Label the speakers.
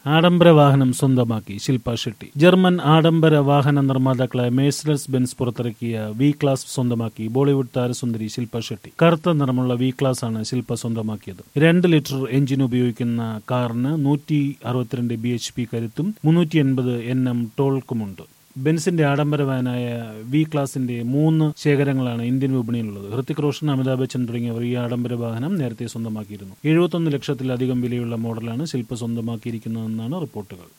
Speaker 1: ആഡംബര വാഹനം സ്വന്തമാക്കി ശില്പ ഷെട്ടി ജർമ്മൻ ആഡംബര വാഹന നിർമ്മാതാക്കളായ മേഴ്സലസ് ബെൻസ് പുറത്തിറക്കിയ വി ക്ലാസ് സ്വന്തമാക്കി ബോളിവുഡ് താരസുന്ദരി ശില്പ ഷെട്ടി കറുത്ത നിറമുള്ള വി ക്ലാസ് ആണ് ശില്പ സ്വന്തമാക്കിയത് രണ്ട് ലിറ്റർ എഞ്ചിൻ ഉപയോഗിക്കുന്ന കാറിന് നൂറ്റി അറുപത്തിരണ്ട് ബി എച്ച് പി കരുത്തും മുന്നൂറ്റി എൺപത് എൻ എം ടോൾക്കുമുണ്ട് ബെൻസിന്റെ ആഡംബര വാനായ വി ക്ലാസിന്റെ മൂന്ന് ശേഖരങ്ങളാണ് ഇന്ത്യൻ വിപണിയിലുള്ളത് ഹൃത്തിക് റോഷൻ അമിതാഭ് ബച്ചൻ തുടങ്ങിയവർ ഈ ആഡംബര വാഹനം നേരത്തെ സ്വന്തമാക്കിയിരുന്നു എഴുപത്തൊന്ന് ലക്ഷത്തിലധികം വിലയുള്ള മോഡലാണ് ശില്പ സ്വന്തമാക്കിയിരിക്കുന്നതെന്നാണ് റിപ്പോർട്ടുകൾ